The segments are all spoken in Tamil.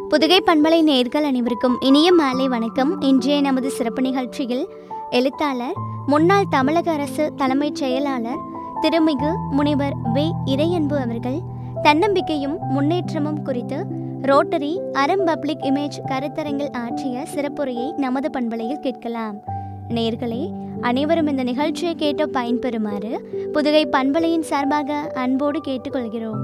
புதுகை பண்பலை நேர்கள் அனைவருக்கும் இனிய மாலை வணக்கம் இன்றைய நமது சிறப்பு நிகழ்ச்சியில் எழுத்தாளர் முன்னாள் தமிழக அரசு தலைமைச் செயலாளர் திருமிகு முனைவர் வே இறையன்பு அவர்கள் தன்னம்பிக்கையும் முன்னேற்றமும் குறித்து ரோட்டரி அறம் பப்ளிக் இமேஜ் கருத்தரங்கில் ஆற்றிய சிறப்புரையை நமது பண்பலையில் கேட்கலாம் நேர்களே அனைவரும் இந்த நிகழ்ச்சியை கேட்டு பயன்பெறுமாறு புதுகை பண்பலையின் சார்பாக அன்போடு கேட்டுக்கொள்கிறோம்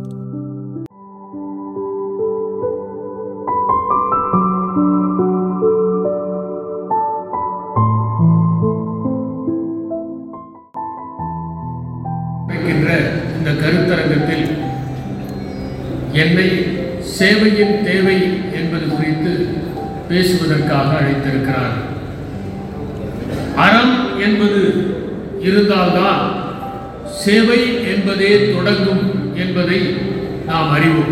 வைக்கின்ற இந்த கருத்தரங்கத்தில் என்னை சேவையின் தேவை என்பது குறித்து பேசுவதற்காக அழைத்திருக்கிறார் அறம் என்பது இருந்தால்தான் சேவை என்பதே தொடங்கும் என்பதை நாம் அறிவோம்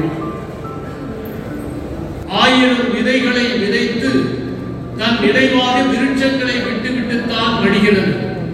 ஆயிரம் விதைகளை விதைத்து தன் நிறைவாக விருட்சங்களை விட்டுவிட்டுத்தான் வடிகிறது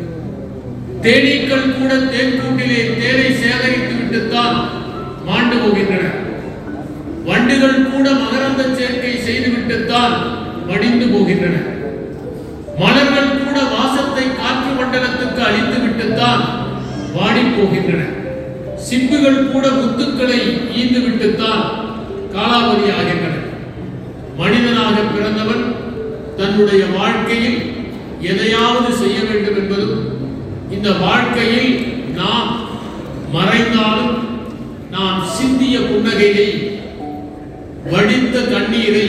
தேனீக்கள் கூட தேன்கூட்டிலே தேனை சேகரித்து விட்டுத்தான் மாண்டு போகின்றன வண்டுகள் கூட மகரந்த சேர்க்கை செய்துவிட்டுத்தான் மடிந்து போகின்றன மலர்கள் கூட வாசத்தை காற்று மண்டலத்துக்கு அழித்து விட்டுத்தான் வாடி போகின்றன சிம்புகள் கூட முத்துக்களை ஈந்து விட்டுத்தான் காலாவதி ஆகின்றன மனிதனாக பிறந்தவன் தன்னுடைய வாழ்க்கையில் எதையாவது செய்ய வேண்டும் என்பதும் இந்த வாழ்க்கையில் நாம் மறைந்தாலும் நாம் சிந்திய புன்னகையை வடித்த கண்ணீரை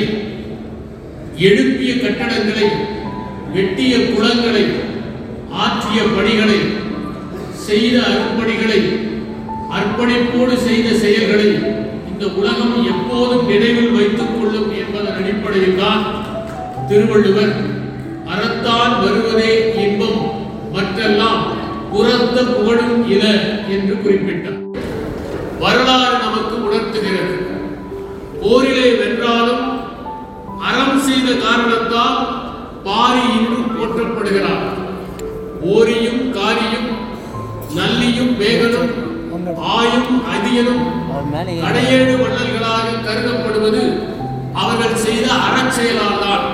எழுப்பிய கட்டடங்களை வெட்டிய குளங்களை ஆற்றிய பணிகளை செய்த அர்ப்பணிகளை அர்ப்பணிப்போடு செய்த செயல்களை இந்த உலகம் எப்போதும் நினைவில் வைத்துக் கொள்ளும் என்பதன் அடிப்படையில் தான் திருவள்ளுவர் அறத்தான் வருவதே இன்பம் மற்றெல்லாம் புறத்த புகழும் இல என்று குறிப்பிட்டார் வரலாறு நமக்கு உணர்த்துகிறது போரிலே வென்றாலும் அறம் செய்த காரணத்தால் பாரி இன்றும் போற்றப்படுகிறார் ஓரியும் காரியும் நல்லியும் வேகனும் ஆயும் அதியனும் கடையேழு வள்ளல்களாக கருதப்படுவது அவர்கள் செய்த அறச்செயலால் தான்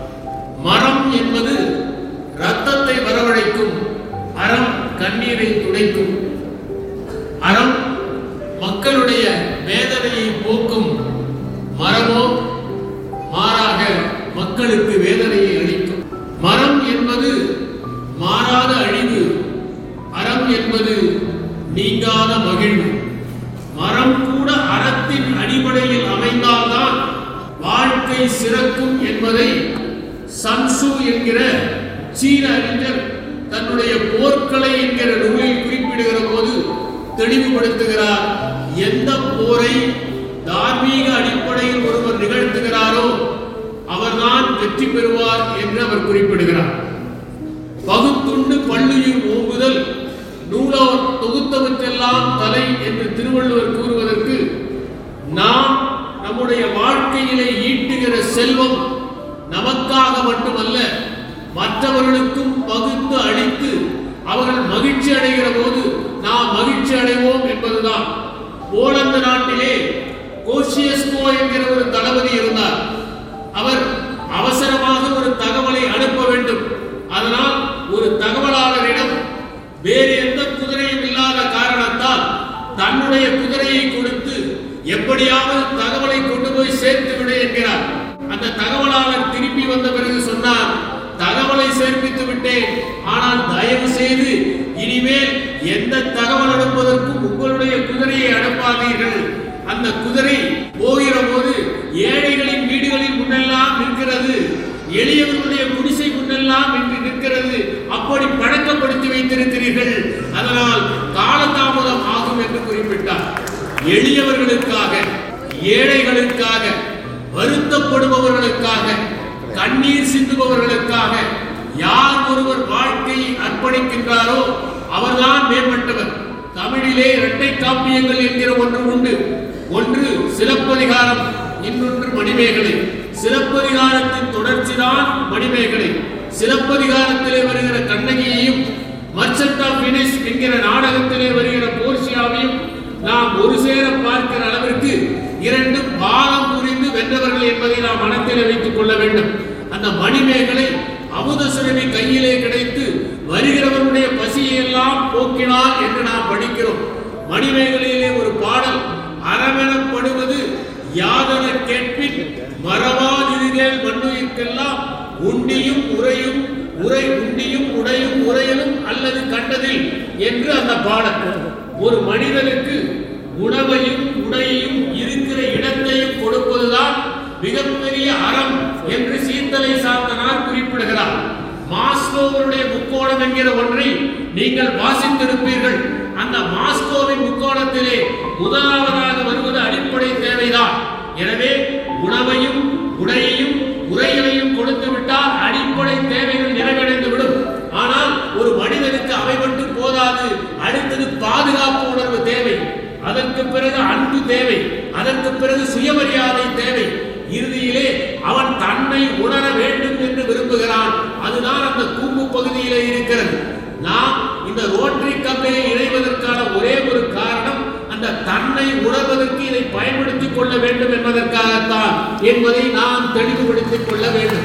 மரம் என்பது ரத்தத்தை வரவழைக்கும் அறம் கண்ணீரை துடைக்கும் அறம் மக்களுடைய வேதனையை போக்கும் மரமோ மாறாக மக்களுக்கு வேதனையை அளிக்கும் மரம் என்பது மாறாத அழிவு அறம் என்பது நீங்காத மகிழ்வு மரம் கூட அறத்தின் அடிப்படையில் அமைந்தால்தான் வாழ்க்கை சிறக்கும் என்பதை சன்சு என்கிற சீன அறிஞர் தன்னுடைய போர்க்கலை என்கிற நூலில் குறிப்பிடுகிற போது தெளிவுபடுத்துகிறார் எந்த போரை தார்மீக அடிப்படையில் ஒருவர் நிகழ்த்துகிறாரோ அவர்தான் வெற்றி பெறுவார் என்று அவர் குறிப்பிடுகிறார் பகுத்துண்டு பள்ளியில் ஓங்குதல் நூலோர் தொகுத்தவற்றெல்லாம் தலை என்று திருவள்ளுவர் கூறுவதற்கு நாம் நம்முடைய வாழ்க்கையிலே ஈட்டுகிற செல்வம் நமக்காக மட்டுமல்ல மற்றவர்களுக்கும் பகுத்து அளித்து அவர்கள் மகிழ்ச்சி அடைகிற போது நாம் மகிழ்ச்சி அடைவோம் என்பதுதான் போலந்து நாட்டிலே கோஷியஸ்கோ என்கிற ஒரு தளபதி இருந்தார் அவர் அவசரமாக ஒரு தகவலை அனுப்ப வேண்டும் அதனால் ஒரு தகவலாளரிடம் வேறு எந்த குதிரையும் இல்லாத காரணத்தால் தன்னுடைய குதிரையை கொடுத்து எப்படியாவது தகவலை கொண்டு போய் சேர்த்து விடு என்கிறார் அந்த தகவலாளர் திருப்பி வந்த பிறகு சொன்னார் தகவலை சேர்ப்பித்து விட்டேன் ஆனால் தயவு செய்து இனிமேல் எந்த தகவல் அனுப்பதற்கும் உங்களுடைய குதிரையை அனுப்பாதீர்கள் அந்த குதிரை போகிற போது ஏழைகளின் வீடுகளில் முன்னெல்லாம் நிற்கிறது எளியவர்களுடைய குடிசை முன்னெல்லாம் நின்று நிற்கிறது அப்படி பழக்கப்படுத்தி வைத்திருக்கிறீர்கள் அதனால் காலதாமதம் ஆகும் என்று குறிப்பிட்டார் எளியவர்களுக்காக ஏழைகளுக்காக வருத்தப்படுபவர்களுக்காக கண்ணீர் சிந்துபவர்களுக்காக யார் ஒருவர் வாழ்க்கையை அர்ப்பணிக்கின்றாரோ அவர்தான் மேம்பட்டவர் தமிழிலே இரட்டை காப்பியங்கள் என்கிற ஒன்று உண்டு ஒன்று சிலப்பதிகாரம் இன்னொன்று மணிமேகலை சிலப்பதிகாரத்தின் தொடர்ச்சிதான் மணிமேகலை சிலப்பதிகாரத்திலே வருகிற கண்ணகியையும் மர்ச்சன்ட் ஆஃப் வெனிஸ் என்கிற நாடகத்திலே வருகிற போர்ஷியாவையும் நாம் ஒரு சேர பார்க்கிற அளவிற்கு இரண்டு பாலம் புரிந்து வென்றவர்கள் பின் மறவாதிருகள் மண்ணுயிர்க்கெல்லாம் உண்டியும் உரையும் உரை உண்டியும் உடையும் உரையலும் அல்லது கண்டதில் என்று அந்த பாடல் ஒரு மனிதனுக்கு உணவையும் உடையையும் இருக்கிற இடத்தையும் கொடுப்பதுதான் மிகப்பெரிய அறம் என்று சீத்தலை சாத்தனார் குறிப்பிடுகிறார் மாஸ்லோவருடைய முக்கோணம் என்கிற ஒன்றை நீங்கள் வாசித்திருப்பீர்கள் அந்த மாஸ்கோவின் முக்கோணத்திலே முதலாவதாக வருவது அடிப்படை தேவைதான் எனவே உணவையும் உடையையும் உரைகளையும் கொடுத்து விட்டால் அடிப்படை தேவைகள் நிறைவடைந்து விடும் ஆனால் ஒரு மனிதனுக்கு அவை மட்டும் போதாது அடுத்தது பாதுகாப்பு உணர்வு தேவை அதற்கு பிறகு அன்பு தேவை அதற்கு பிறகு சுயமரியாதை தேவை இறுதியிலே அவன் தன்னை உணர வேண்டும் என்று விரும்புகிறான் அதுதான் அந்த கூம்பு பகுதியிலே இருக்கிறது நாம் இந்த ரோட்டரி கம்பெனியை இணைவதற்கான ஒரே ஒரு காரணம் அந்த தன்னை உணர்வதற்கு இதை பயன்படுத்திக் கொள்ள வேண்டும் என்பதற்காகத்தான் என்பதை நாம் தெளிவுபடுத்திக் கொள்ள வேண்டும்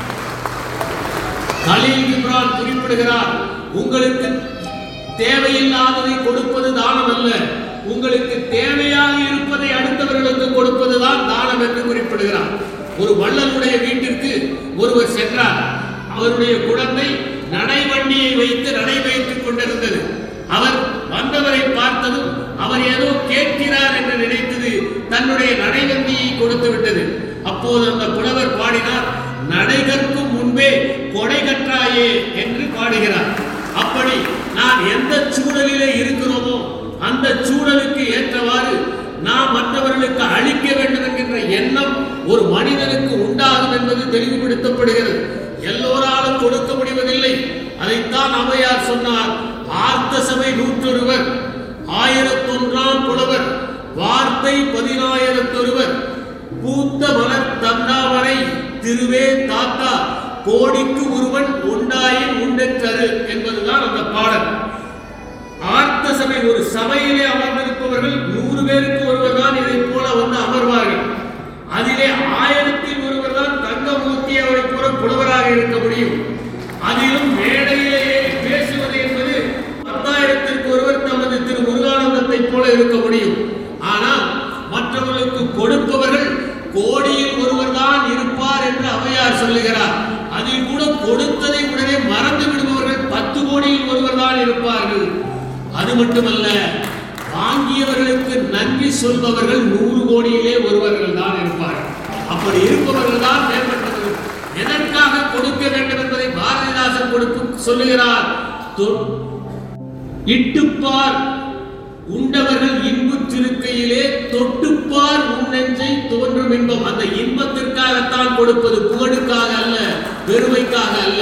கலீல் இம்ரான் குறிப்பிடுகிறார் உங்களுக்கு தேவையில்லாததை கொடுப்பது தானம் அல்ல உங்களுக்கு தேவையாக இருப்பதை அடுத்தவர்களுக்கு கொடுப்பதுதான் தானம் என்று குறிப்பிடுகிறார் ஒரு வள்ளலுடைய வீட்டிற்கு ஒருவர் சென்றார் அவருடைய குழந்தை நடைவண்டியை வைத்து நடை வைத்துக் கொண்டிருந்தது அவர் வந்தவரை பார்த்ததும் அவர் ஏதோ கேட்கிறார் என்று நினைத்தது தன்னுடைய நடைவண்டியை கொடுத்து விட்டது அப்போது அந்த புலவர் பாடினார் நடை கற்கும் முன்பே கொடை கற்றாயே என்று பாடுகிறார் அப்படி நான் எந்த சூழலிலே இருக்கிறோமோ அந்த சூழலுக்கு ஏற்றவாறு நாம் மற்றவர்களுக்கு அளிக்க வேண்டும் என்கின்ற எண்ணம் ஒரு மனிதனுக்கு உண்டாகும் என்பது தெளிவுபடுத்தப்படுகிறது எல்லோராலும் கொடுக்க முடிவதில்லை அதைத்தான் அவையார் சொன்னார் ஆர்த்த சபை நூற்றொருவர் ஆயிரத்தொன்றாம் புலவர் வார்த்தை பதினாயிரத்தொருவர் பூத்த மலர் தந்தாமரை திருவே தாத்தா கோடிக்கு ஒருவன் உண்டாயின் உண்டெற்றரு என்பதுதான் அந்த பாடல் ஆர்த்த சபை ஒரு சபையிலே அமர்ந்திருப்பவர்கள் நூறு பேருக்கு ஒருவர் தான் இதை போல வந்து அமர்வார்கள் அதிலே ஆயிரத்தில் ஒருவர் தான் தங்கமூர்த்தி அவரை போல புலவராக இருக்க முடியும் அதிலும் மேடையிலேயே பேசுவது என்பது பத்தாயிரத்திற்கு ஒருவர் தமது திரு முருகானந்தத்தை போல இருக்க முடியும் ஆனால் மற்றவர்களுக்கு கொடுப்பவர்கள் கோடியில் ஒருவர் தான் இருப்பார் என்று அவையார் சொல்லுகிறார் அதில் கூட கொடுத்ததை உடனே மறந்து விடுபவர்கள் பத்து கோடியில் ஒருவர் தான் இருப்பார்கள் அது மட்டுமல்ல வாங்கியவர்களுக்கு நன்றி சொல்பவர்கள் நூறு கோடியிலே ஒருவர்கள் தான் இருப்பார்கள் அப்படி இருப்பவர்கள் தான் மேம்பட்டவர்கள் எதற்காக கொடுக்க வேண்டும் என்பதை பாரதிதாசன் கொடுப்பு சொல்லுகிறார் தொ- இட்டுப்பார் உண்டவர்கள் இன்புற்றிருக்கையிலே தொட்டுப்பார் உன்னெஞ்சை தோன்றும் இன்பம் அந்த இன்பத்திற்காகத்தான் கொடுப்பது புகழுக்காக அல்ல பெருமைக்காக அல்ல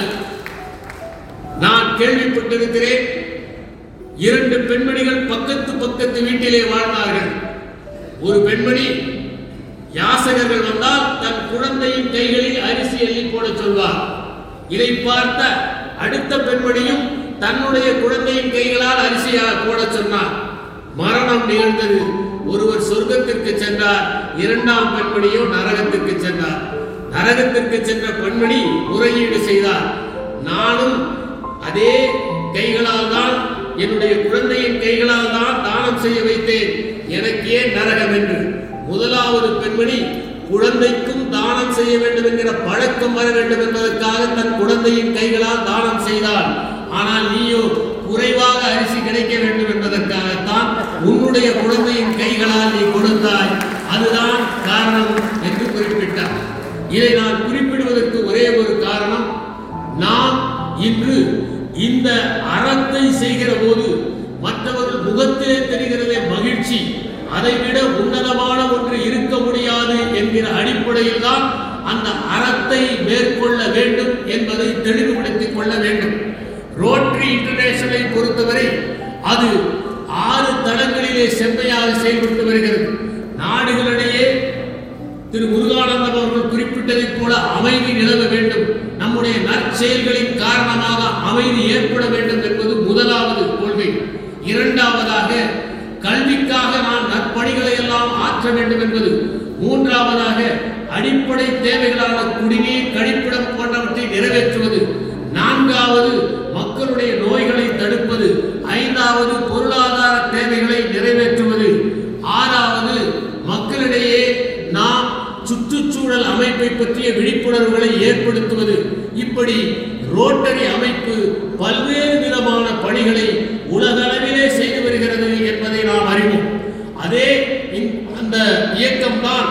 நான் கேள்விப்பட்டிருக்கிறேன் இரண்டு பெண்மணிகள் பக்கத்து பக்கத்து வீட்டிலே வாழ்ந்தார்கள் ஒரு பெண்மணி யாசகர்கள் வந்தால் தன் குழந்தையின் கைகளில் அரிசி அள்ளி போட சொல்வார் இதை பார்த்த அடுத்த பெண்மணியும் தன்னுடைய குழந்தையின் கைகளால் அரிசியாக போட சொன்னார் மரணம் நிகழ்ந்தது ஒருவர் சொர்க்கத்திற்கு சென்றார் இரண்டாம் பெண்மணியோ நரகத்திற்கு சென்றார் நரகத்திற்கு சென்ற பெண்மணி முறையீடு செய்தார் நானும் அதே கைகளால் தான் என்னுடைய குழந்தையின் கைகளால் தான் தானம் செய்ய வைத்தேன் எனக்கு ஏன் நரகம் என்று முதலாவது பெண்மணி குழந்தைக்கும் தானம் செய்ய வேண்டும் என்கிற பழக்கம் வர வேண்டும் என்பதற்காக தன் குழந்தையின் கைகளால் தானம் செய்தாள் ஆனால் நீயோ குறைவாக அரிசி கிடைக்க வேண்டும் என்பதற்காகத்தான் உன்னுடைய குழந்தையின் கைகளால் நீ கொடுத்தாய் அதுதான் காரணம் என்று குறிப்பிட்டார் இதை நான் குறிப்பிடுவதற்கு ஒரே ஒரு காரணம் நாம் இன்று இந்த அறத்தை செய்கிற போது மற்றவர்கள் முகத்திலே தெரிகிறதே மகிழ்ச்சி அதைவிட உன்னதமான ஒன்று இருக்க முடியாது என்கிற அடிப்படையில் தான் அந்த அறத்தை மேற்கொள்ள வேண்டும் என்பதை தெளிவுபடுத்திக் கொள்ள வேண்டும் ரோட்டரி இன்டர்நேஷனலை பொறுத்தவரை அது ஆறு தளங்களிலே செம்மையாக செயல்பட்டு வருகிறது நாடுகளிடையே திரு முருகானந்தம் அவர்கள் குறிப்பிட்டதைப் போல அமைதி நிலவ வேண்டும் நம்முடைய நற்செயல்களின் காரணமாக அமைதி ஏற்பட வேண்டும் என்பது முதலாவது கொள்கை இரண்டாவதாக கல்விக்காக நாம் நற்பணிகளை எல்லாம் ஆற்ற வேண்டும் என்பது மூன்றாவதாக அடிப்படை தேவைகளான குடிநீர் கழிப்பிடம் போன்றவற்றை நிறைவேற்றுவது நான்காவது மக்களுடைய நோய்களை தடுப்பது ஐந்தாவது பொருளாதார தேவைகளை நிறைவேற்றுவது ஆறாவது மக்களிடையே நாம் சுற்றுச்சூழல் சுற்றுச்சூழல் அமைப்பை பற்றிய விழிப்புணர்வுகளை ஏற்படுத்துவது இப்படி ரோட்டரி அமைப்பு பல்வேறு விதமான பணிகளை உலகளவிலே செய்து வருகிறது என்பதை நாம் அறிவோம் அதே இந்த- அந்த இயக்கம்தான்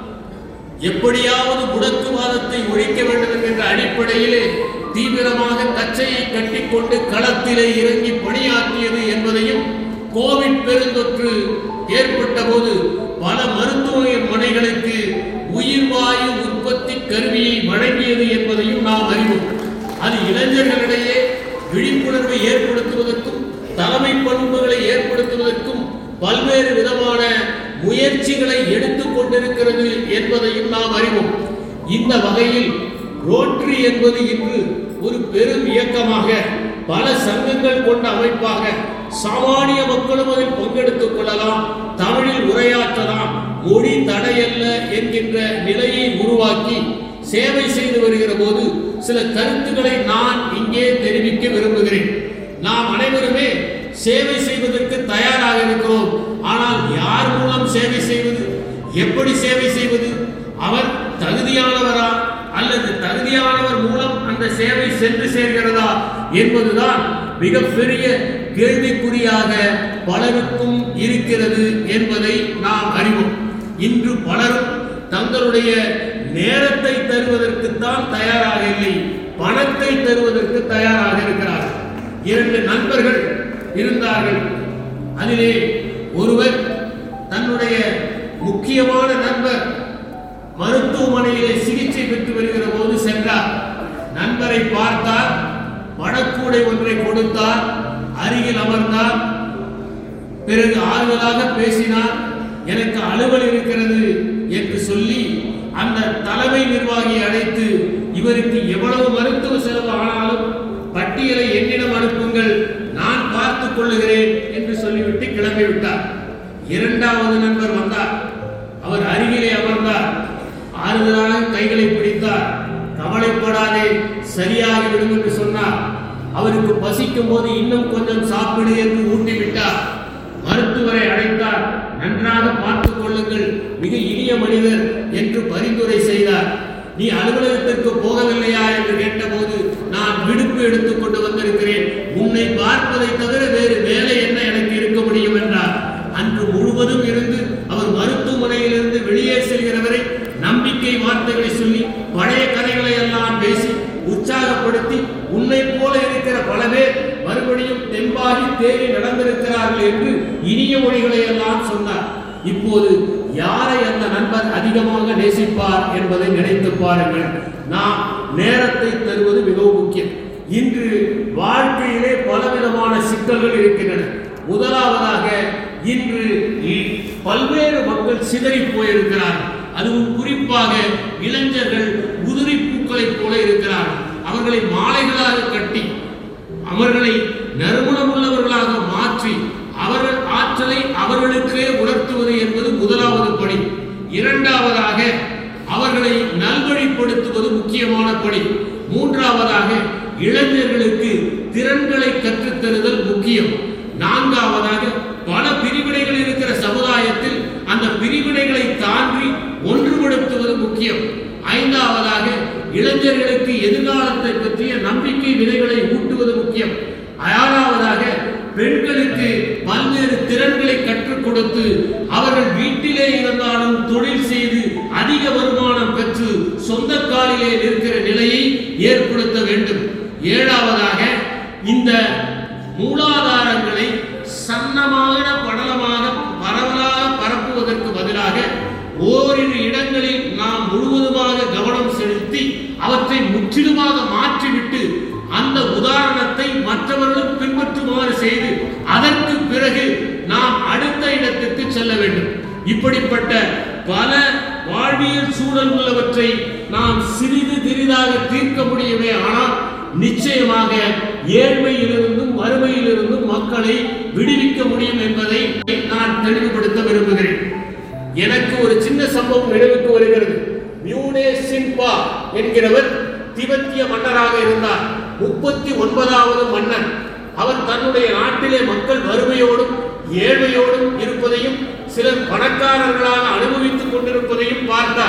எப்படியாவது முடக்குவாதத்தை ஒழிக்க வேண்டும் என்கின்ற அடிப்படையிலே தீவிரமாக கச்சையை கட்டிக்கொண்டு களத்திலே இறங்கி பணியாற்றியது என்பதையும் கோவிட் பெருந்தொற்று ஏற்பட்ட போது பல மருத்துவமனைகளுக்கு உயிர்வாயு உற்பத்தி கருவியை வழங்கியது என்பதையும் நாம் அறிவோம் அது இளைஞர்களிடையே விழிப்புணர்வை ஏற்படுத்துவதற்கும் தலைமை பண்புகளை ஏற்படுத்துவதற்கும் பல்வேறு விதமான முயற்சிகளை எடுத்துக் கொண்டிருக்கிறது என்பதையும் நாம் அறிவோம் இந்த வகையில் ரோட்டரி என்பது இன்று ஒரு பெரும் இயக்கமாக பல சங்கங்கள் கொண்ட அமைப்பாக சாமானிய மக்களும் அதில் பங்கெடுத்துக் கொள்ளலாம் தமிழில் உரையாற்றலாம் மொழி தடையல்ல என்கின்ற நிலையை உருவாக்கி சேவை செய்து வருகிற போது சில கருத்துக்களை நான் இங்கே தெரிவிக்க விரும்புகிறேன் நாம் அனைவருமே சேவை செய்வதற்கு தயாராக இருக்கிறோம் ஆனால் யார் மூலம் சேவை செய்வது எப்படி சேவை செய்வது அவர் தகுதியானவரா அல்லது தகுதியானவர் மூலம் அந்த சேவை சென்று சேர்கிறதா என்பதுதான் மிகப்பெரிய கேள்விக்குறியாக பலருக்கும் இருக்கிறது என்பதை நாம் அறிவோம் இன்று பலரும் தங்களுடைய நேரத்தை தருவதற்குத்தான் தயாராக இல்லை பணத்தை தருவதற்கு தயாராக இருக்கிறார்கள் இரண்டு நண்பர்கள் இருந்தார்கள் அதிலே ஒருவர் தன்னுடைய முக்கியமான நண்பர் மருத்துவமனையிலே சிகிச்சை பெற்று வருகிற போது சென்றார் நண்பரை பார்த்தார் பணக்கூடை ஒன்றை கொடுத்தார் அருகில் அமர்ந்தார் பிறகு ஆறுதலாக பேசினார் எனக்கு அலுவல் இருக்கிறது என்று சொல்லி அந்த தலைமை நிர்வாகியை அழைத்து இவருக்கு எவ்வளவு மருத்துவ செலவு ஆனாலும் பட்டியலை என்னிடம் அனுப்புங்கள் நான் பார்த்துக் கொள்ளுகிறேன் என்று சொல்லிவிட்டு கிளம்பிவிட்டார் இரண்டாவது நண்பர் வந்தார் அவர் அருகிலே அமர்ந்தார் ஆறுதலாக கைகளை பிடித்தார் கவலைப்படாதே சரியாகிவிடும் என்று சொன்னார் அவருக்கு பசிக்கும் போது இன்னும் கொஞ்சம் சாப்பிடு என்று ஊட்டிவிட்டார் மருத்துவரை அழைத்தார் நன்றாக பார்த்துக் கொள்ளுங்கள் மிக இனிய மனிதர் என்று பரிந்துரை செய்தார் நீ அலுவலகத்திற்கு போகவில்லையா என்று கேட்டபோது நான் விடுப்பு எடுத்துக் கொண்டு வந்திருக்கிறேன் உன்னை பார்ப்பதை தவிர வேறு வேலை என்ன எனக்கு இருக்க முடியும் என்றார் அன்று முழுவதும் இருந்து அவர் மருத்துவமனையிலிருந்து வெளியே செல்கிற வரை நம்பிக்கை வார்த்தைகளை சொல்லி பழைய கதைகளை எல்லாம் பேசி உற்சாகப்படுத்தி உன்னை போல இருக்கிற பல பேர் மறுபடியும் தெம்பாகி தேறி நடந்திருக்கிறார்கள் என்று இனிய மொழிகளை எல்லாம் சொன்னார் இப்போது யாரை அந்த நண்பர் அதிகமாக நேசிப்பார் என்பதை நினைத்து பாருங்கள் நாம் நேரத்தை தருவது மிகவும் முக்கியம் இன்று வாழ்க்கையிலே பலவிதமான சிக்கல்கள் இருக்கின்றன முதலாவதாக இன்று இ- பல்வேறு மக்கள் சிதறி போயிருக்கிறார்கள் அதுவும் குறிப்பாக இளைஞர்கள் உதிரி பூக்களைப் போல இருக்கிறார்கள் அவர்களை மாலைகளாக கட்டி அவர்களை நறுமணமுள்ளவர்களாக மாற்றி அவர்கள் ஆற்றலை அவர்களுக்கே உணர்த்துவது என்பது முதலாவது பணி இரண்டாவதாக அவர்களை நல்வழிப்படுத்துவது முக்கியமான பணி மூன்றாவதாக இளைஞர்களுக்கு திறன்களை கற்றுத்தருதல் முக்கியம் நான்காவதாக பல பிரிவினைகள் இருக்கிற சமுதாயத்தில் அந்த பிரிவினைகளை தாண்டி ஒன்றுபடுத்துவது முக்கியம் ஐந்தாவதாக இளைஞர்களுக்கு எதிர்காலத்தை பற்றிய நம்பிக்கை விதைகளை ஊட்டுவது முக்கியம் ஆறாவதாக பெண்களுக்கு பல்வேறு திறன்களை கற்றுக் கொடுத்து அவர்கள் வீட்டிலே இருந்தாலும் தொழில் செய்து அதிக வருமானம் பெற்று சொந்த காலிலே நிற்கிற நிலையை ஏற்படுத்த வேண்டும் ஏழாவதாக இந்த மூலாதாரங்களை சன்னமான படலமாக பரவலாக பரப்புவதற்கு பதிலாக ஓரிரு இடங்களில் நாம் முழுவதுமாக கவனம் செலுத்தி அவற்றை முற்றிலுமாக மாற்றிவிட்டு அந்த உதாரணத்தை மற்றவர்களும் பின்பற்றுமாறு செய்து அதற்கு பிறகு நாம் அடுத்த இடத்திற்கு செல்ல வேண்டும் இப்படிப்பட்ட பல வாழ்வியல் சூழல் உள்ளவற்றை நாம் சிறிது சிறிதாக தீர்க்க முடியுமே ஆனால் நிச்சயமாக ஏழ்மையிலிருந்தும் வறுமையிலிருந்தும் மக்களை விடுவிக்க முடியும் என்பதை நான் தெளிவுபடுத்த விரும்புகிறேன் எனக்கு ஒரு சின்ன சம்பவம் நினைவுக்கு வருகிறது மியூனே சின்பா என்கிறவர் திபெத்திய மன்னராக இருந்தார் முப்பத்தி ஒன்பதாவது மன்னன் அவர் தன்னுடைய நாட்டிலே மக்கள் வறுமையோடும் ஏழ்மையோடும் இருப்பதையும் சிலர் பணக்காரர்களாக அனுபவித்துக் கொண்டிருப்பதையும் பார்த்தார்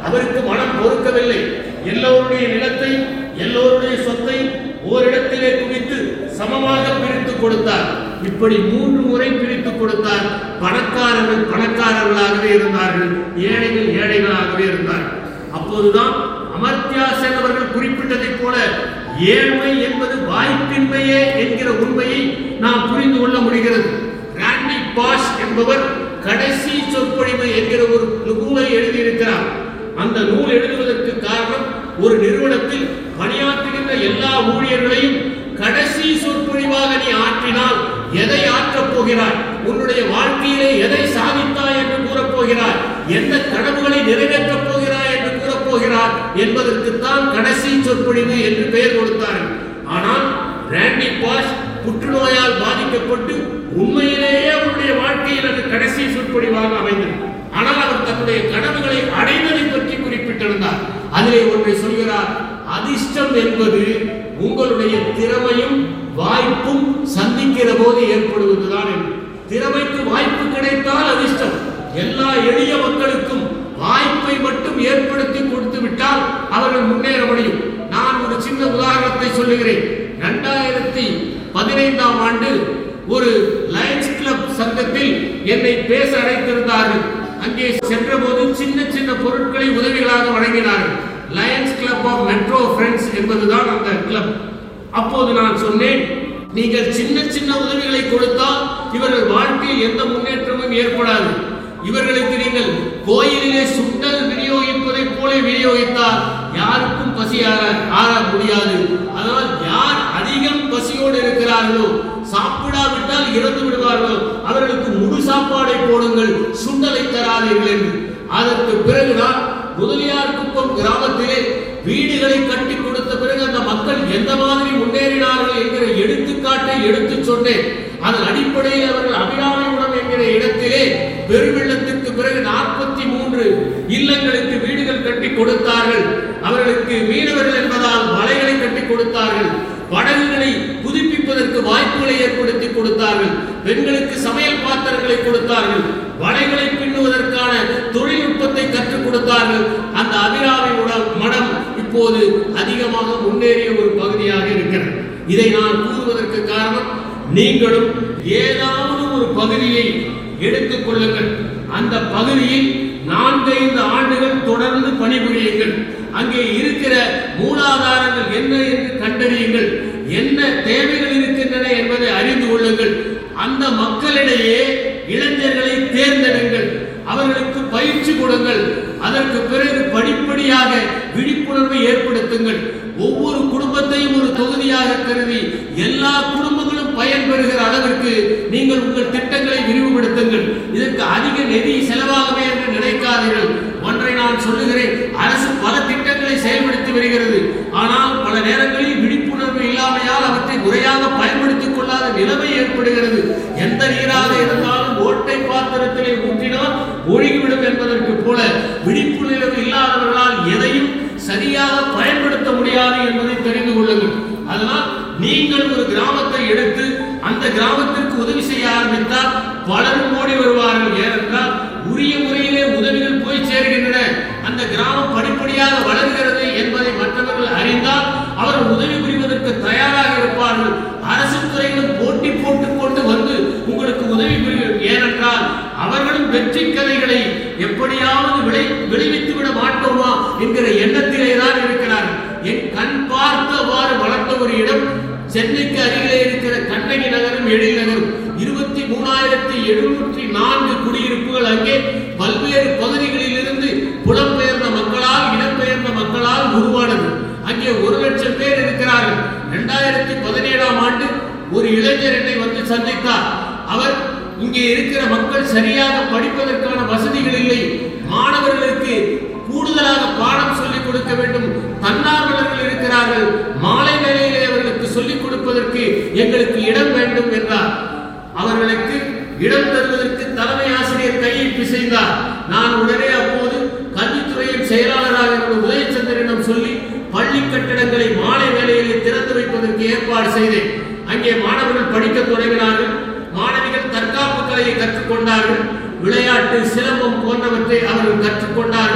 அவருக்கு மனம் பொறுக்கவில்லை எல்லோருடைய நிலத்தையும் எல்லோருடைய சொத்தையும் ஓரிடத்திலே குவித்து சமமாக பிரித்து கொடுத்தார் இப்படி மூன்று முறை பிரித்து கொடுத்தார் பணக்காரர்கள் பணக்காரர்களாகவே இருந்தார்கள் ஏழைகள் ஏழைகளாகவே இருந்தார்கள் அப்போதுதான் அமர்த்தியா சென் அவர்கள் குறிப்பிட்டதைப் போல ஏழ்மை என்பது வாய்ப்பின்மையே என்கிற உண்மையை நாம் புரிந்து கொள்ள முடிகிறது ராண்டி பாஷ் என்பவர் கடைசி சொற்பொழிவு என்கிற ஒரு நூலை எழுதியிருக்கிறார் அந்த நூல் எழுதுவதற்கு காரணம் ஒரு நிறுவனத்தில் பணியாற்றுகின்ற எல்லா ஊழியர்களையும் கடைசி சொற்பொழிவாக நீ ஆற்றினால் எதை ஆற்றப் போகிறாய் உன்னுடைய வாழ்க்கையிலே எதை சாதித்தாய் என்று கூறப் போகிறாய் எந்த கனவுகளை நிறைவேற்றப் போகிறாய் என்று கூறப் போகிறார் என்பதற்குத்தான் கடைசி சொற்பொழிவு என்று பெயர் கொடுத்தார்கள் ஆனால் ராண்டி பாஷ் புற்றுநோயால் பாதிக்கப்பட்டு உண்மையிலேயே அவருடைய வாழ்க்கையில் அது கடைசி சொற்பொழிவாக அமைந்தது ஆனால் அவர் தன்னுடைய கனவுகளை அடைவதை பற்றி குறிப்பிட்டிருந்தார் அதிலே ஒன்றை சொல்கிறார் அதிர்ஷ்டம் என்பது உங்களுடைய திறமையும் வாய்ப்பும் சந்திக்கிற போது ஏற்படுவதுதான் என்று திறமைக்கு வாய்ப்பு கிடைத்தால் அதிர்ஷ்டம் எல்லா எளிய மக்களுக்கும் வாய்ப்பை மட்டும் ஏற்படுத்தி கொடுத்து விட்டால் அவர்கள் முன்னேற முடியும் நான் ஒரு சின்ன உதாரணத்தை சொல்லுகிறேன் இரண்டாயிரத்தி பதினைந்தாம் ஆண்டு ஒரு லயன்ஸ் கிளப் சங்கத்தில் என்னை பேச அழைத்திருந்தார்கள் அங்கே சென்றபோது சின்ன சின்ன பொருட்களை உதவிகளாக வழங்கினார்கள் lions club of metro friends என்பதுதான் அந்த கிளப் அப்போது நான் சொன்னேன் நீங்கள் சின்ன சின்ன உதவிகளை கொடுத்தால் இவர்கள் வாழ்க்கையில் எந்த முன்னேற்றமும் ஏற்படாது இவர்களுக்கு நீங்கள் கோயிலிலே சுண்டல் விநியோகிப்பதை போல விநியோகித்தால் யாருக்கும் பசி ஆற- ஆற முடியாது அதனால் யார் அதிகம் பசியோடு இருக்கிறார்களோ சாப்பிடாவிட்டால் இறந்து விடுவார்களோ அவர்களுக்கு முழு சாப்பாடை போடுங்கள் சுண்டலை தராதீர்கள் என்று அதற்கு பிறகுதான் முதலியார் குப்பம் கிராமத்திலே வீடுகளை கட்டி கொடுத்த பிறகு அந்த மக்கள் எந்த மாதிரி முன்னேறினார்கள் என்கிற எடுத்துக்காட்டை எடுத்து சொன்னேன் அதன் அடிப்படையில் அவர்கள் அபிராமிபுரம் என்கிற இடத்திலே பெருவெள்ளத்திற்கு பிறகு நாற்பத்தி மூன்று இல்லங்களுக்கு வீடுகள் கட்டி கொடுத்தார்கள் அவர்களுக்கு மீனவர்கள் என்பதால் வலைகளை கட்டி கொடுத்தார்கள் படகுகளை புதுப்பிப்பதற்கு வாய்ப்புகளை ஏற்படுத்தி கொடுத்தார்கள் பெண்களுக்கு சமையல் பாத்திரங்களை கொடுத்தார்கள் வலைகளை பின்னுவதற்கான தொழில்நுட்பத்தை கற்றுக் கொடுத்தார்கள் அந்த அபிராமி உட- மடம் இப்போது அதிகமாக முன்னேறிய ஒரு பகுதியாக இருக்கிறது இதை நான் கூறுவதற்கு காரணம் நீங்களும் ஏதாவது ஒரு பகுதியை எடுத்துக் கொள்ளுங்கள் அந்த பகுதியில் நான்கைந்து ஆண்டுகள் தொடர்ந்து பணிபுரியுங்கள் அங்கே இருக்கிற மூலாதாரங்கள் என்ன என்று கண்டறியுங்கள் என்ன தேவைகள் இருக்கின்றன என்பதை அறிந்து கொள்ளுங்கள் அந்த மக்களிடையே இளைஞர்களை தேர்ந்தெடுங்கள் அவர்களுக்கு பயிற்சி கொடுங்கள் அதற்கு பிறகு படிப்படியாக விழிப்புணர்வை ஏற்படுத்துங்கள் ஒவ்வொரு குடும்பத்தையும் ஒரு தொகுதியாக கருதி எல்லா குடும்பங்களும் பயன்பெறுகிற அளவிற்கு நீங்கள் உங்கள் திட்டங்களை விரிவுபடுத்துங்கள் இதற்கு அதிக நிதி செலவாகவே என்று நினைக்காதீர்கள் ஒன்றை நான் சொல்லுகிறேன் அரசு பல திட்டங்களை செயல்படுத்தி வருகிறது ஆனால் பல நேரங்களில் விழிப்புணர்வு இல்லாமையால் அவற்றை முறையாக பயன்படுத்திக் கொள்ளாத நிலைமை ஏற்படுகிறது எந்த நீராக இருந்தாலும் ஓட்டை பாத்திரத்திலே ஊற்றினால் ஒழுகிவிடும் என்பதற்கு போல விழிப்புணர்வு இல்லாதவர்களால் எதையும் சரியாக பயன்படுத்த முடியாது என்பதை தெரிந்து கொள்ளுங்கள் அதனால் நீங்கள் ஒரு கிராமத்தை எடுத்து அந்த கிராமத்திற்கு உதவி செய்ய ஆரம்பித்தால் பலரும் ஓடி வருவார்கள் ஏனென்றால் உரிய முறையிலே உதவிகள் போய் சேர்கின்றன அந்த கிராமம் படிப்படியாக வளர்கிறது என்பதை மற்றவர்கள் அறிந்தால் அவர்கள் உதவி புரிவதற்கு தயாராக இருப்பார்கள் அரசு துறைகளும் போட்டி போட்டுக் கொண்டு வந்து உங்களுக்கு உதவி புரியும் ஏனென்றால் அவர்களும் வெற்றி கதைகளை எப்படியாவது விளை விளைவித்து விட மாட்டோமா என்கிற எண்ணத்திலே தான் இருக்கிறார்கள் என் கண் பார்த்தவாறு வளர்ந்த ஒரு இடம் சென்னைக்கு அருகிலே இருக்கிற கண்ணகி நகரம் எழில் நகரம் இருபத்தி மூணாயிரத்தி எழுநூற்றி நான்கு குடியிருப்புகள் அங்கே பல்வேறு பகுதிகளில் இருந்து புலம்பெயர்ந்த மக்களால் இடம்பெயர்ந்த மக்களால் உருவானது அங்கே ஒரு லட்சம் பேர் இருக்கிறார்கள் இரண்டாயிரத்தி பதினேழாம் ஆண்டு ஒரு இளைஞர் என்னை வந்து சந்தித்தார் அவர் இங்கே இருக்கிற மக்கள் சரியாக படிப்பதற்கான வசதிகள் இல்லை மாணவர்களுக்கு கூடுதலாக பாடம் சொல்லிக் கொடுக்க வேண்டும் தன்னார்வலர்கள் இருக்கிறார்கள் மாலை வேளையிலே அவர்களுக்கு சொல்லிக் கொடுப்பதற்கு எங்களுக்கு இடம் வேண்டும் என்றார் அவர்களுக்கு இடம் தருவதற்கு தலைமை ஆசிரியர் கையை பிசைந்தார் நான் உடனே அப்போது கல்வித்துறையின் செயலாளராக இருந்த உதயச்சந்திரனிடம் சொல்லி பள்ளி கட்டிடங்களை மாலை வேளையிலே திறந்து வைப்பதற்கு ஏற்பாடு செய்தேன் அங்கே மாணவர்கள் படிக்க தொடங்கினார்கள் மாணவிகள் தற்காப்பு கலையை கற்றுக்கொண்டார்கள் விளையாட்டு சிலம்பம் போன்றவற்றை அவர்கள் கற்றுக்கொண்டார்கள்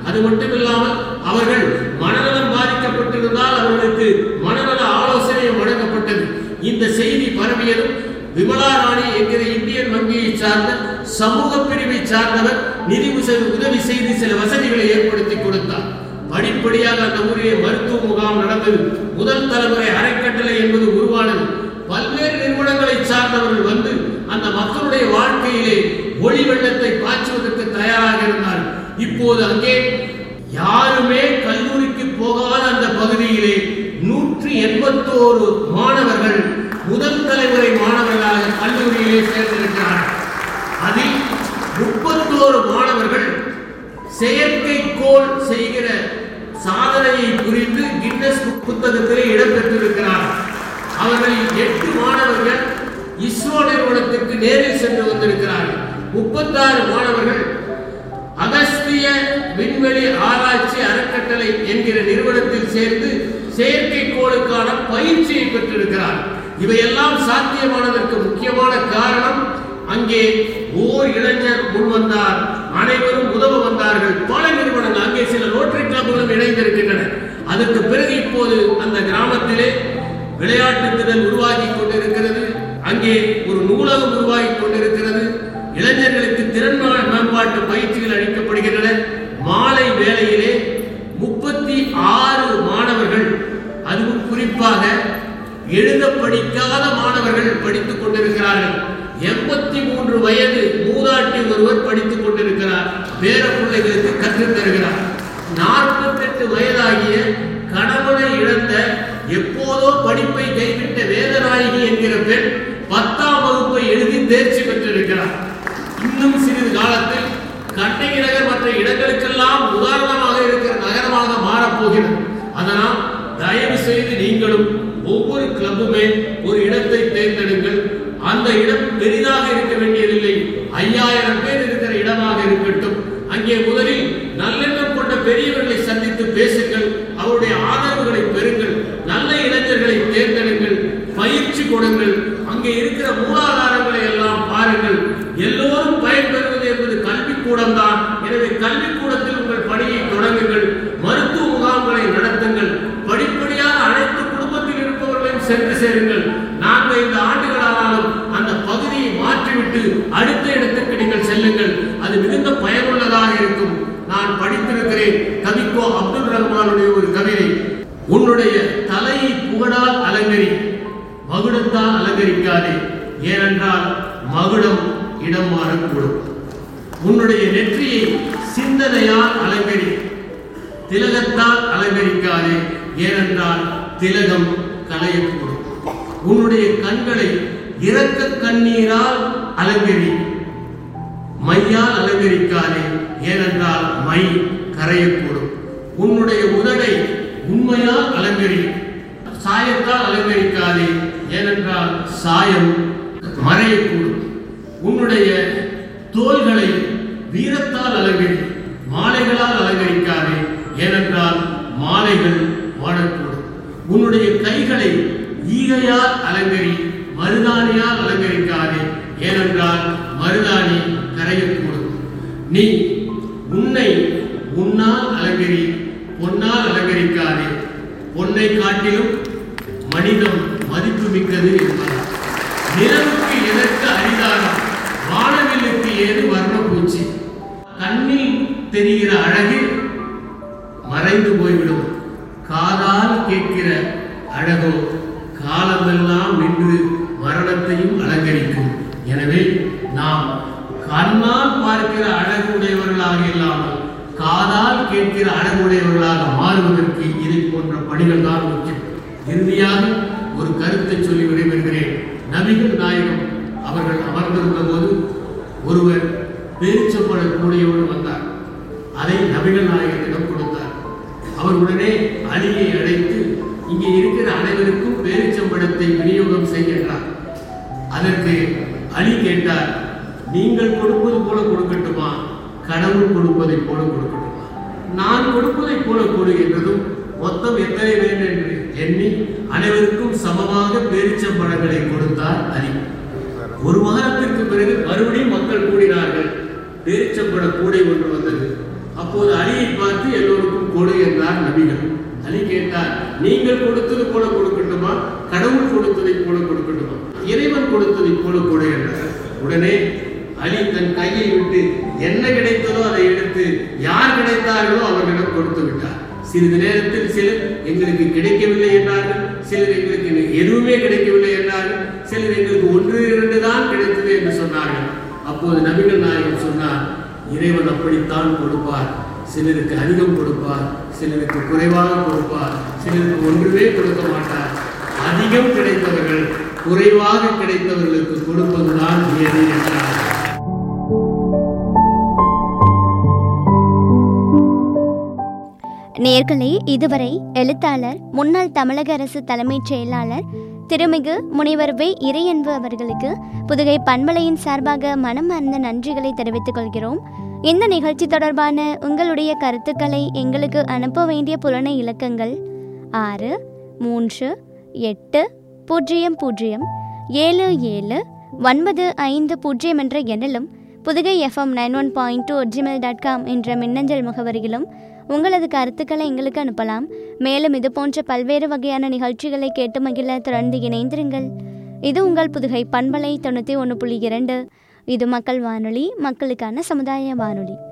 அது மட்டுமில்லாமல் அவர்கள் மனநலம் பாதிக்கப்பட்டிருந்தால் அவர்களுக்கு மனநல ஆலோசனையும் வழங்கப்பட்டது இந்த செய்தி பரவியதும் விமலா ராணி என்கிற இந்தியன் வங்கியை சார்ந்த சமூக பிரிவை சார்ந்தவர் நிதி உச- உதவி செய்து சில வசதிகளை ஏற்படுத்தி கொடுத்தார் படிப்படியாக அந்த ஊரிலே மருத்துவ முகாம் நடந்தது முதல் தலைமுறை அறக்கட்டளை என்பது உருவானது பல்வேறு நிறுவனங்களை சார்ந்தவர்கள் வந்து அந்த மக்களுடைய வாழ்க்கையிலே ஒளி வெள்ளத்தை பாய்ச்சுவதற்கு தயாராக இருந்தார் இப்போது அங்கே யாருமே கல்லூரிக்கு போகாத அந்த பகுதியிலே நூற்றி எண்பத்தோரு மாணவர்கள் முதல் தலைமுறை மாணவர்களாக கல்லூரியிலே சேர்ந்திருக்கிறார்கள் அதில் முப்பத்தோரு மாணவர்கள் செயற்கைக்கோள் செய்கிற சாதனையை புரிந்து கின்னஸ் புக் புத்தகத்திலே இடம்பெற்றிருக்கிறார்கள் அவர்களில் எட்டு மாணவர்கள் இஸ்ரோ நிறுவனத்திற்கு நேரில் சென்று வந்திருக்கிறார்கள் முப்பத்தாறு மாணவர்கள் அகஸ்திய விண்வெளி ஆராய்ச்சி அறக்கட்டளை என்கிற நிறுவனத்தில் சேர்ந்து செயற்கைக்கோளுக்கான பயிற்சியை பெற்றிருக்கிறார் இவையெல்லாம் சாத்தியமானதற்கு முக்கியமான காரணம் அங்கே ஓர் இளைஞர் முன்வந்தார் அனைவரும் உதவ வந்தார்கள் பல நிறுவனங்கள் அங்கே சில ரோட்டரி கிளப்புகளும் இணைந்திருக்கின்றன அதற்கு பிறகு இப்போது அந்த கிராமத்திலே விளையாட்டு திடல் உருவாகி கொண்டிருக்கிறது அங்கே ஒரு நூலகம் உருவாகி கொண்டிருக்கிறது இளைஞர்களுக்கு திறன் மே- மேம்பாட்டு பயிற்சிகள் அளிக்கப்படுகின்றன மாலை வேளையிலே முப்பத்தி ஆறு மாணவர்கள் அதுவும் குறிப்பாக எழுத படிக்காத மாணவர்கள் படித்துக் கொண்டிருக்கிறார்கள் எண்பத்தி மூன்று வயது மூதாட்டி ஒருவர் படித்துக் கொண்டிருக்கிறார் பேர பிள்ளைகளுக்கு கற்றுத் தருகிறார் நாற்பத்தெட்டு வயதாகிய கணவனை இழந்த எப்போதோ படிப்பை கைவிட்ட வேதநாயகி என்கிற பெண் பத்தாம் வகுப்பை எழுதி தேர்ச்சி பெற்றிருக்கிறார் இன்னும் சிறிது காலத்தில் கண்ணகி நகர் மற்ற இடங்களுக்கெல்லாம் உதாரணமாக இருக்கிற நகரமாக மாறப்போகிறது அதனால் தயவு செய்து நீங்களும் ஒவ்வொரு கிளப்புமே ஒரு இடத்தை தேர்ந்தெடுங்கள் அந்த இடம் பெரிதாக இருக்க வேண்டியதில்லை ஐயாயிரம் பேர் இருக்கிற இடமாக இருக்கட்டும் அங்கே முதலில் நல்லெண்ணம் கொண்ட பெரியவர்களை சந்தித்து பேசுங்கள் அவருடைய ஆதரவுகளை பெறுங்கள் நல்ல இளைஞர்களை தேர்ந்தெடுங்கள் பயிற்சி கொடுங்கள் அங்கே இருக்கிற மூலாதாரங்களை எல்லாம் பாருங்கள் எல்லோரும் பயன்பெறுவது என்பது கல்விக்கூடம் தான் எனவே கல்விக்கூடத்தில் உங்கள் பணியை தொடங்குங்கள் மருத்துவ முகாம்களை நடத்துங்கள் படிப்படியாக அனைத்து குடும்பத்தில் இருப்பவர்களையும் சென்று சேருங்கள் நான்கு ஐந்து ஆண்டுகளானாலும் அந்த பகுதியை மாற்றிவிட்டு அடுத்த இடத்துக்கு நீங்கள் செல்லுங்கள் அது மிகுந்த பயனுள்ளதாக இருக்கும் நான் படித்திருக்கிறேன் கவிக்கோ அப்துல் ரஹ்மானுடைய ஒரு கவிதை உன்னுடைய தலையை புகழால் அலங்கரி மகுடத்தால் அலங்கரிக்காதே ஏனென்றால் மகுடம் இடம் மாறக்கூடும் உன்னுடைய நெற்றியை சிந்தனையால் அலங்கரி திலகத்தால் அலங்கரிக்காதே ஏனென்றால் திலகம் கலையக்கூடும் உன்னுடைய கண்களை இரக்க கண்ணீரால் அலங்கரி மையால் அலங்கரிக்காதே ஏனென்றால் மை கரையக்கூடும் உன்னுடைய உதடை உண்மையால் அலங்கரி சாயத்தால் அலங்கரிக்காதே ஏனென்றால் சாயம் மறையக்கூடும் உன்னுடைய தோள்களை வீரத்தால் அலங்கரி மாலைகளால் அலங்கரிக்காதே ஏனென்றால் மாலைகள் வாழக்கூடும் உன்னுடைய கைகளை ஈகையால் அலங்கரி மருதாணியால் அலங்கரிக்காதே ஏனென்றால் மருதாணி கரையக்கூடும் நீ உன்னை உன்னால் அலங்கரி பொன்னால் அலங்கரிக்காதே பொன்னை காட்டிலும் மனிதம் மதிப்பு மிக்கது என்பார் நிலவுக்கு எதற்கு அரிதாரம் வானவில்லுக்கு ஏது வர்ணப்பூச்சி கண்ணில் தெரிகிற அழகு மறைந்து போய்விடும் காதால் கேட்கிற அழகோ காலமெல்லாம் நின்று மரணத்தையும் அலங்கரிக்கும் எனவே நாம் கண்ணால் பார்க்கிற அழகு உடையவர்களாக இல்லாமல் காதால் கேட்கிற அழகு உடையவர்களாக மாறுவதற்கு இதை போன்ற பணிகள் தான் முக்கியம் இறுதியாக ஒரு கருத்தை சொல்லி விடைபெறுகிறேன் நபிகள் நாயகம் அவர்கள் அமர்ந்திருந்த போது ஒருவர் பேரிச்சப்படக்கூடியவர் வந்தார் அதை நபிகள் நாயகத்திடம் கொடுத்தார் அவர் உடனே அலியை அழைத்து இங்கே இருக்கிற அனைவருக்கும் பேரிச்சம்பழத்தை விநியோகம் செய்கின்றார் அதற்கு அலி கேட்டார் நீங்கள் கொடுப்பது போல கொடுக்கட்டுமா கடவுள் கொடுப்பதை போல கொடுக்கட்டுமா நான் கொடுப்பதை போல கொடு என்றதும் மொத்தம் எத்தனை பேர் என்று எண்ணி அனைவருக்கும் சமமாக பேரிச்சம்பழங்களை கொடுத்தார் அலி ஒரு வாரத்திற்கு பிறகு மறுபடியும் மக்கள் கூடினார்கள் பேரிச்சம்பழ கூடை ஒன்று வந்தது அப்போது அலியை பார்த்து எல்லோருக்கும் கொடு என்றார் நபிகள் அலி கேட்டார் நீங்கள் கொடுத்தது போல கொடுக்கட்டுமா கடவுள் கொடுத்ததை போல கொடுக்கட்டுமா இறைவன் கொடுத்ததை போல கொடு என்றார் உடனே அலி தன் கையை விட்டு என்ன கிடைத்ததோ அதை எடுத்து யார் கிடைத்தார்களோ அவர்களிடம் கொடுத்து விட்டார் சிறிது நேரத்தில் சிலர் எங்களுக்கு கிடைக்கவில்லை என்றார்கள் சிலர் எங்களுக்கு எதுவுமே கிடைக்கவில்லை என்றார்கள் சிலர் எங்களுக்கு ஒன்று இரண்டு தான் கிடைத்தது என்று சொன்னார்கள் அப்போது நபிகள் நாயகம் சொன்னார் இறைவன் அப்படித்தான் கொடுப்பார் சிலருக்கு அதிகம் கொடுப்பார் சிலருக்கு குறைவாக கொடுப்பார் சிலருக்கு ஒன்றுமே கொடுக்க மாட்டார் அதிகம் கிடைத்தவர்கள் குறைவாக கிடைத்தவர்களுக்கு கொடுப்பதுதான் நியதி என்றார் நேர்களே இதுவரை எழுத்தாளர் முன்னாள் தமிழக அரசு தலைமைச் செயலாளர் திருமிகு முனைவர் வே இறையன்பு அவர்களுக்கு புதுகை பண்பலையின் சார்பாக மனமார்ந்த நன்றிகளை தெரிவித்துக் கொள்கிறோம் இந்த நிகழ்ச்சி தொடர்பான உங்களுடைய கருத்துக்களை எங்களுக்கு அனுப்ப வேண்டிய புலனை இலக்கங்கள் ஆறு மூன்று எட்டு பூஜ்ஜியம் பூஜ்ஜியம் ஏழு ஏழு ஒன்பது ஐந்து பூஜ்ஜியம் என்ற எண்ணிலும் Pudukai FM nine one point two Gmail dot com என்ற மின்னஞ்சல் முகவரியிலும் உங்களது கருத்துக்களை எங்களுக்கு அனுப்பலாம் மேலும் இது போன்ற பல்வேறு வகையான நிகழ்ச்சிகளை கேட்டு மகிழ தொடர்ந்து இணைந்திருங்கள் இது உங்கள் புதுகை பண்பலை தொண்ணூற்றி ஒன்று புள்ளி இரண்டு இது மக்கள் வானொலி மக்களுக்கான சமுதாய வானொலி